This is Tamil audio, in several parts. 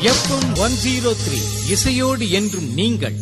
எஃப்எம் ஒன் ஜீரோ த்ரீ இசையோடு என்றும் நீங்கள்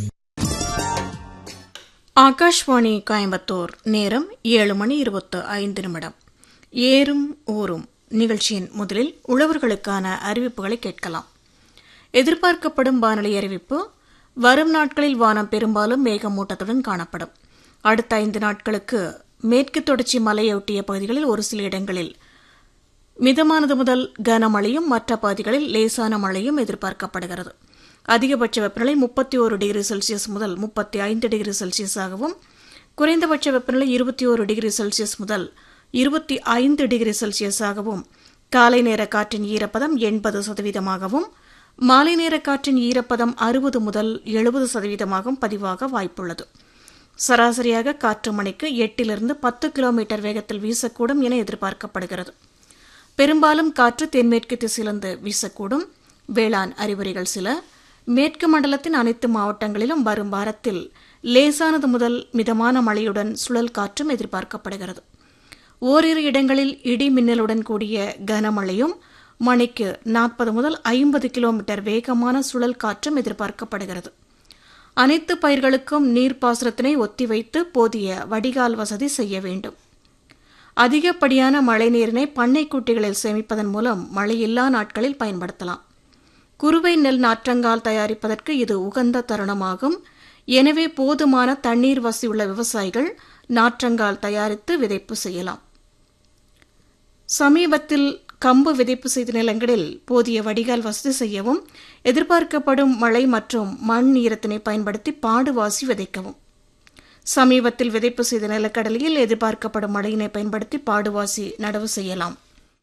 ஆகாஷ்வாணி கோயம்புத்தூர் நேரம் ஏழு மணி இருபத்து ஐந்து நிமிடம் ஏறும் ஊரும் நிகழ்ச்சியின் முதலில் உழவர்களுக்கான அறிவிப்புகளை கேட்கலாம் எதிர்பார்க்கப்படும் வானிலை அறிவிப்பு வரும் நாட்களில் வானம் பெரும்பாலும் மேகமூட்டத்துடன் காணப்படும் அடுத்த ஐந்து நாட்களுக்கு மேற்கு தொடர்ச்சி மலையொட்டிய பகுதிகளில் ஒரு சில இடங்களில் மிதமானது முதல் கனமழையும் மற்ற பகுதிகளில் லேசான மழையும் எதிர்பார்க்கப்படுகிறது அதிகபட்ச வெப்பநிலை முப்பத்தி ஒரு டிகிரி செல்சியஸ் முதல் முப்பத்தி ஐந்து டிகிரி செல்சியஸாகவும் குறைந்தபட்ச வெப்பநிலை இருபத்தி ஒரு டிகிரி செல்சியஸ் முதல் இருபத்தி ஐந்து டிகிரி செல்சியஸாகவும் காலை நேர காற்றின் ஈரப்பதம் எண்பது சதவீதமாகவும் மாலை நேர காற்றின் ஈரப்பதம் அறுபது முதல் எழுபது சதவீதமாகவும் பதிவாக வாய்ப்புள்ளது சராசரியாக காற்று மணிக்கு எட்டிலிருந்து பத்து கிலோமீட்டர் வேகத்தில் வீசக்கூடும் என எதிர்பார்க்கப்படுகிறது பெரும்பாலும் காற்று தென்மேற்கு திசையிலிருந்து வீசக்கூடும் வேளாண் அறிகுறிகள் சில மேற்கு மண்டலத்தின் அனைத்து மாவட்டங்களிலும் வரும் வாரத்தில் லேசானது முதல் மிதமான மழையுடன் சுழல் காற்றும் எதிர்பார்க்கப்படுகிறது ஓரிரு இடங்களில் இடி மின்னலுடன் கூடிய கனமழையும் மணிக்கு நாற்பது முதல் ஐம்பது கிலோமீட்டர் வேகமான சுழல் காற்றும் எதிர்பார்க்கப்படுகிறது அனைத்து பயிர்களுக்கும் நீர்ப்பாசனத்தினை ஒத்திவைத்து போதிய வடிகால் வசதி செய்ய வேண்டும் அதிகப்படியான மழைநீரினை பண்ணைக்குட்டிகளில் சேமிப்பதன் மூலம் மழையில்லா நாட்களில் பயன்படுத்தலாம் குறுவை நெல் நாற்றங்கால் தயாரிப்பதற்கு இது உகந்த தருணமாகும் எனவே போதுமான தண்ணீர் வசதியுள்ள விவசாயிகள் நாற்றங்கால் தயாரித்து விதைப்பு செய்யலாம் சமீபத்தில் கம்பு விதைப்பு செய்த நிலங்களில் போதிய வடிகால் வசதி செய்யவும் எதிர்பார்க்கப்படும் மழை மற்றும் மண் ஈரத்தினை பயன்படுத்தி பாடுவாசி விதைக்கவும் சமீபத்தில் விதைப்பு செய்த நிலக்கடலையில் எதிர்பார்க்கப்படும் மழையினை பயன்படுத்தி பாடுவாசி நடவு செய்யலாம்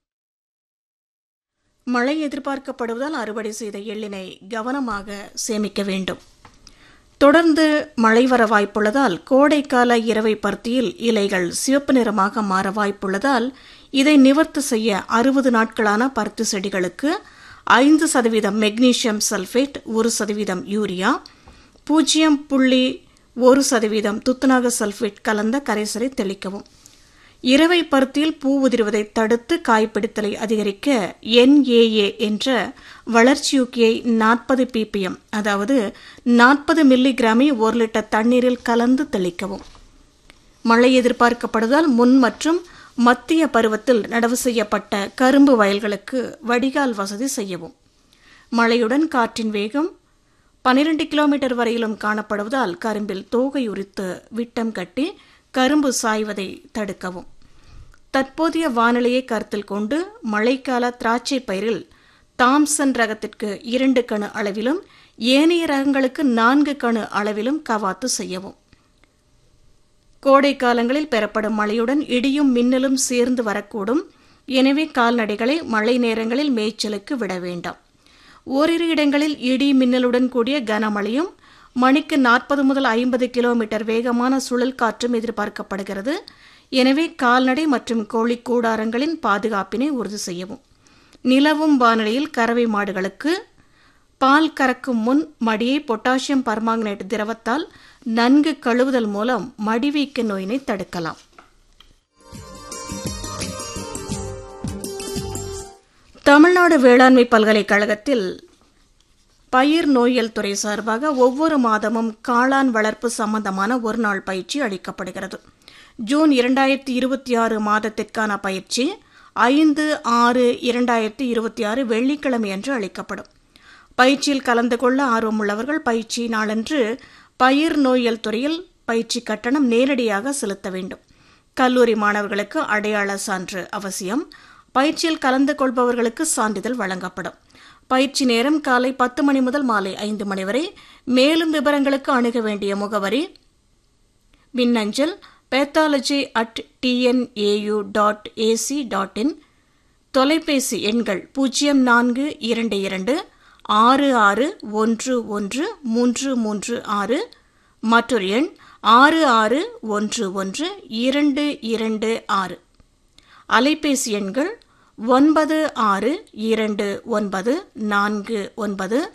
மழை எதிர்பார்க்கப்படுவதால் அறுவடை செய்த எள்ளினை கவனமாக சேமிக்க வேண்டும் தொடர்ந்து மழை வர வாய்ப்புள்ளதால் கோடைக்கால இரவை பருத்தியில் இலைகள் சிவப்பு நிறமாக மாற வாய்ப்புள்ளதால் இதை நிவர்த்தி செய்ய அறுபது நாட்களான பருத்தி செடிகளுக்கு ஐந்து சதவீதம் மெக்னீசியம் சல்ஃபேட் ஒரு சதவீதம் யூரியா பூஜ்ஜியம் புள்ளி ஒரு சதவீதம் துத்தநாக சல்ஃபேட் கலந்த கரைசலை தெளிக்கவும் இரவை பருத்தியில் பூ உதிர்வதை தடுத்து காய்பிடித்தலை அதிகரிக்க என்ஏஏ என்ற வளர்ச்சியூக்கியை நாற்பது பிபிஎம் அதாவது நாற்பது மில்லிகிராமை ஒரு லிட்டர் தண்ணீரில் கலந்து தெளிக்கவும் மழை எதிர்பார்க்கப்படுவதால் முன் மற்றும் மத்திய பருவத்தில் நடவு செய்யப்பட்ட கரும்பு வயல்களுக்கு வடிகால் வசதி செய்யவும் மழையுடன் காற்றின் வேகம் பனிரெண்டு கிலோமீட்டர் வரையிலும் காணப்படுவதால் கரும்பில் தோகை உரித்து விட்டம் கட்டி கரும்பு சாய்வதை தடுக்கவும் தற்போதைய வானிலையை கருத்தில் கொண்டு மழைக்கால திராட்சை பயிரில் தாம்சன் ரகத்திற்கு இரண்டு கணு அளவிலும் ஏனைய ரகங்களுக்கு நான்கு கணு அளவிலும் கவாத்து செய்யவும் கோடை காலங்களில் பெறப்படும் மழையுடன் இடியும் மின்னலும் சேர்ந்து வரக்கூடும் எனவே கால்நடைகளை மழை நேரங்களில் மேய்ச்சலுக்கு விட வேண்டாம் ஓரிரு இடங்களில் இடி மின்னலுடன் கூடிய கனமழையும் மணிக்கு நாற்பது முதல் ஐம்பது கிலோமீட்டர் வேகமான சுழல் காற்றும் எதிர்பார்க்கப்படுகிறது எனவே கால்நடை மற்றும் கோழி கூடாரங்களின் பாதுகாப்பினை உறுதி செய்யவும் நிலவும் வானிலையில் கறவை மாடுகளுக்கு பால் கறக்கும் முன் மடியை பொட்டாசியம் பர்மாங்கனேட் திரவத்தால் நன்கு கழுவுதல் மூலம் மடிவீக்க நோயினை தடுக்கலாம் தமிழ்நாடு வேளாண்மை பல்கலைக்கழகத்தில் பயிர் நோயியல் துறை சார்பாக ஒவ்வொரு மாதமும் காளான் வளர்ப்பு சம்பந்தமான ஒரு நாள் பயிற்சி அளிக்கப்படுகிறது ஜூன் இரண்டாயிரத்தி இருபத்தி ஆறு மாதத்திற்கான பயிற்சி ஐந்து ஆறு இரண்டாயிரத்தி இருபத்தி ஆறு வெள்ளிக்கிழமை அன்று அளிக்கப்படும் பயிற்சியில் கலந்து கொள்ள ஆர்வமுள்ளவர்கள் பயிற்சி நாளன்று பயிர் நோயியல் துறையில் பயிற்சி கட்டணம் நேரடியாக செலுத்த வேண்டும் கல்லூரி மாணவர்களுக்கு அடையாள சான்று அவசியம் பயிற்சியில் கலந்து கொள்பவர்களுக்கு சான்றிதழ் வழங்கப்படும் பயிற்சி நேரம் காலை பத்து மணி முதல் மாலை ஐந்து மணி வரை மேலும் விவரங்களுக்கு அணுக வேண்டிய முகவரி மின்னஞ்சல் pathology at TNAU dot AC dot in தொலைபேசி எண்கள் பூஜ்ஜியம் நான்கு இரண்டு இரண்டு ஆறு ஆறு ஒன்று ஒன்று மூன்று மூன்று ஆறு மற்றொரு எண் ஆறு ஆறு ஒன்று ஒன்று இரண்டு இரண்டு ஆறு அலைபேசி எண்கள் ஒன்பது ஆறு இரண்டு ஒன்பது நான்கு ஒன்பது